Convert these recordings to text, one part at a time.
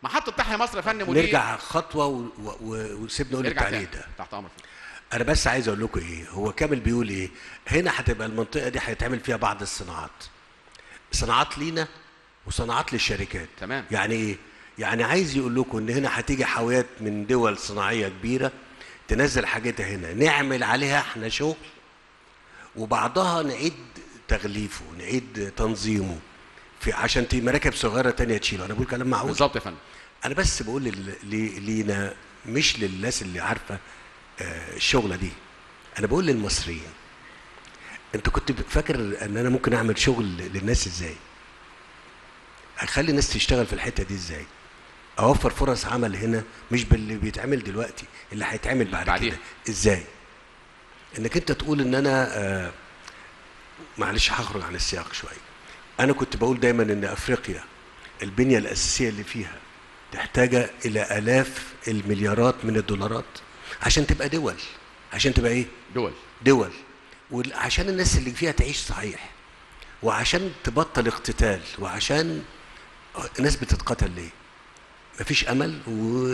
محطه تحيا مصر يا فندم ودي نرجع خطوه و- و- و- وسيبني اقول نرجع التعليق تاني ده تحت امرك انا بس عايز اقول لكم ايه هو كامل بيقول ايه هنا هتبقى المنطقه دي هيتعمل فيها بعض الصناعات صناعات لينا وصناعات للشركات تمام. يعني ايه يعني عايز يقول لكم ان هنا هتيجي حاويات من دول صناعيه كبيره تنزل حاجتها هنا نعمل عليها احنا شغل وبعضها نعيد تغليفه نعيد تنظيمه في عشان تي مراكب صغيره تانية تشيله انا بقول كلام معقول بالظبط يا فندم انا بس بقول لل- لي- لينا مش للناس اللي عارفه آه، الشغله دي انا بقول للمصريين انت كنت فاكر ان انا ممكن اعمل شغل للناس ازاي اخلي الناس تشتغل في الحته دي ازاي اوفر فرص عمل هنا مش باللي بيتعمل دلوقتي اللي هيتعمل بعد بعديها. كده ازاي انك انت تقول ان انا آه، معلش هخرج عن السياق شويه انا كنت بقول دايما ان افريقيا البنيه الاساسيه اللي فيها تحتاج الى الاف المليارات من الدولارات عشان تبقى دول عشان تبقى ايه دول دول وعشان الناس اللي فيها تعيش صحيح وعشان تبطل اقتتال وعشان الناس بتتقتل ليه مفيش امل و...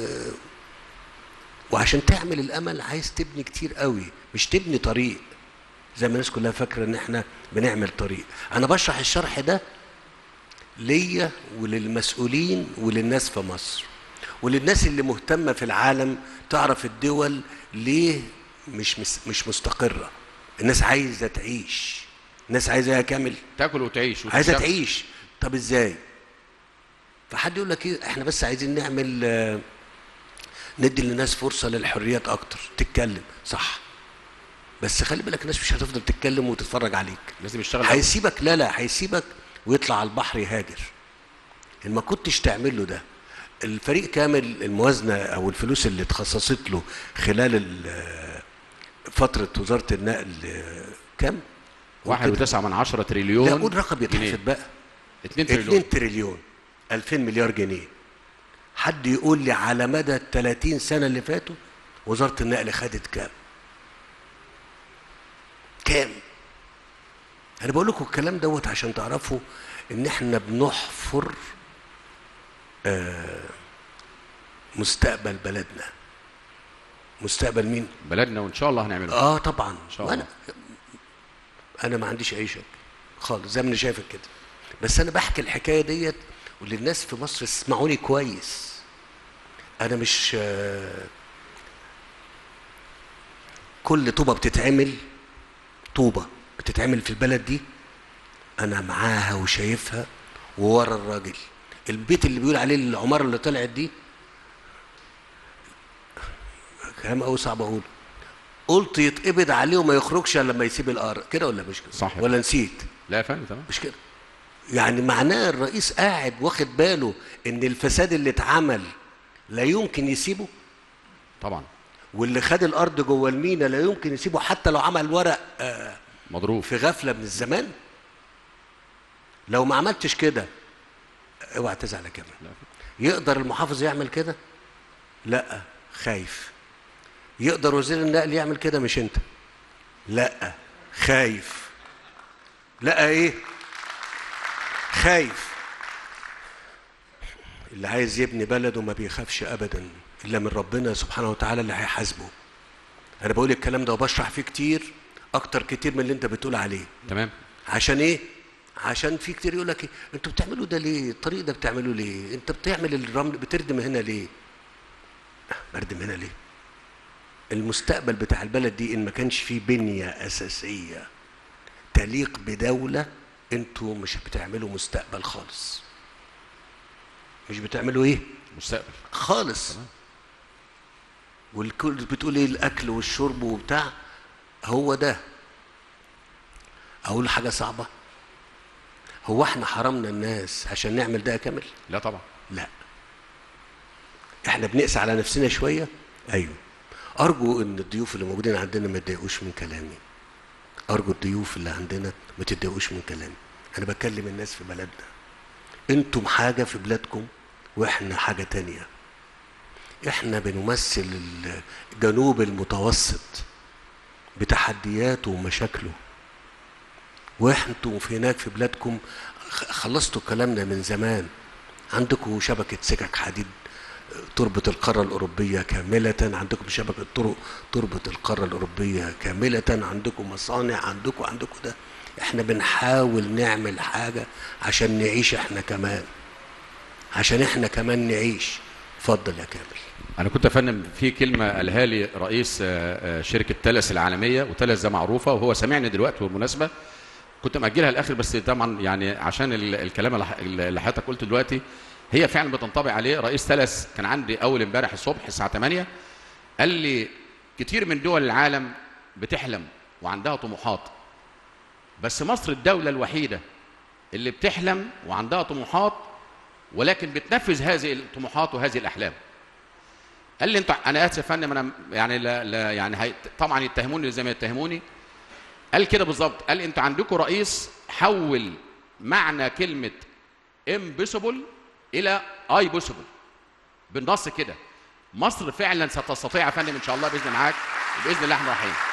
وعشان تعمل الامل عايز تبني كتير قوي مش تبني طريق زي ما الناس كلها فاكره ان احنا بنعمل طريق انا بشرح الشرح ده ليا وللمسؤولين وللناس في مصر وللناس اللي مهتمه في العالم تعرف الدول ليه مش مس- مش مستقره الناس عايزه تعيش الناس عايزه إيه يا كامل تاكل وتعيش عايزه وتشتغل. تعيش طب ازاي فحد يقول لك ايه احنا بس عايزين نعمل آه، ندي للناس فرصه للحريات اكتر تتكلم صح بس خلي بالك الناس مش هتفضل تتكلم وتتفرج عليك لازم يشتغل أوي. هيسيبك لا لا هيسيبك ويطلع على البحر يهاجر ان ما كنتش تعمل له ده الفريق كامل الموازنه او الفلوس اللي اتخصصت له خلال ال- فتره وزاره النقل آه، كام؟ واحد وتسعة من عشرة تريليون لا قول رقم جنيه. يتحسب بقى 2 تريليون 2 تريليون 2000 مليار جنيه حد يقول لي على مدى ال 30 سنه اللي فاتوا وزاره النقل خدت كام؟ كام؟ انا بقول لكم الكلام دوت عشان تعرفوا ان احنا بنحفر آه مستقبل بلدنا مستقبل مين؟ بلدنا وان شاء الله هنعمله اه طبعا ان شاء وانا انا ما عنديش اي شك خالص زي ما انا شايفك كده بس انا بحكي الحكايه ديت وللناس في مصر اسمعوني كويس انا مش آه، كل طوبه بتتعمل طوبه بتتعمل في البلد دي انا معاها وشايفها وورا الراجل البيت اللي بيقول عليه العماره اللي طلعت دي كلام قوي صعب اقوله قلت يتقبض عليه وما يخرجش الا لما يسيب الارض كده ولا مش كده صح. ولا نسيت لا يا فندم تمام مش كده يعني معناه الرئيس قاعد واخد باله ان الفساد اللي اتعمل لا يمكن يسيبه طبعا واللي خد الارض جوه المينا لا يمكن يسيبه حتى لو عمل ورق آه، مضروب في غفله من الزمان لو ما عملتش كده اوعى تزعل يا كامل لا. يقدر المحافظ يعمل كده لا خايف يقدر وزير النقل يعمل كده مش انت لا خايف لا ايه خايف اللي عايز يبني بلده ما بيخافش ابدا الا من ربنا سبحانه وتعالى اللي هيحاسبه انا بقول الكلام ده وبشرح فيه كتير اكتر كتير من اللي انت بتقول عليه تمام عشان ايه عشان في كتير يقول لك إيه؟ انتوا بتعملوا ده ليه الطريق ده بتعملوه ليه انت بتعمل الرمل بتردم هنا ليه بردم هنا ليه المستقبل بتاع البلد دي ان ما كانش فيه بنيه اساسيه تليق بدوله انتوا مش بتعملوا مستقبل خالص مش بتعملوا ايه مستقبل خالص والكل بتقول ايه الاكل والشرب وبتاع هو ده اقول حاجه صعبه هو احنا حرمنا الناس عشان نعمل ده كامل لا طبعا لا احنا بنقسى على نفسنا شويه ايوه ارجو ان الضيوف اللي موجودين عندنا ما يتضايقوش من كلامي ارجو الضيوف اللي عندنا ما تتضايقوش من كلامي انا بكلم الناس في بلدنا انتم حاجه في بلادكم واحنا حاجه تانية احنا بنمثل الجنوب المتوسط بتحدياته ومشاكله وانتم في هناك في بلادكم خ- خلصتوا كلامنا من زمان عندكم شبكة سكك حديد تربط القارة الأوروبية كاملة عندكم شبكة طرق تربط القارة الأوروبية كاملة عندكم مصانع عندكم عندكم ده احنا بنحاول نعمل حاجة عشان نعيش احنا كمان عشان احنا كمان نعيش اتفضل يا كامل انا كنت افنم في كلمه قالها لي رئيس آه، آه، شركه تلس العالميه وتلس ده معروفه وهو سامعني دلوقتي بالمناسبه كنت مأجلها الاخر بس طبعا يعني عشان ال- الكلام اللي ح- اللي حضرتك قلته دلوقتي هي فعلا بتنطبق عليه رئيس تلس كان عندي اول امبارح الصبح الساعه 8 قال لي كتير من دول العالم بتحلم وعندها طموحات بس مصر الدوله الوحيده اللي بتحلم وعندها طموحات ولكن بتنفذ هذه الطموحات وهذه الاحلام قال لي انت انا اسف يا فندم انا يعني لا, لا يعني هي طبعا يتهموني زي ما يتهموني قال كده بالظبط قال انتوا عندكم رئيس حول معنى كلمه امبوسيبل الى اي بوسيبل بالنص كده مصر فعلا ستستطيع يا فندم ان شاء الله باذن معاك باذن الله احنا رايحين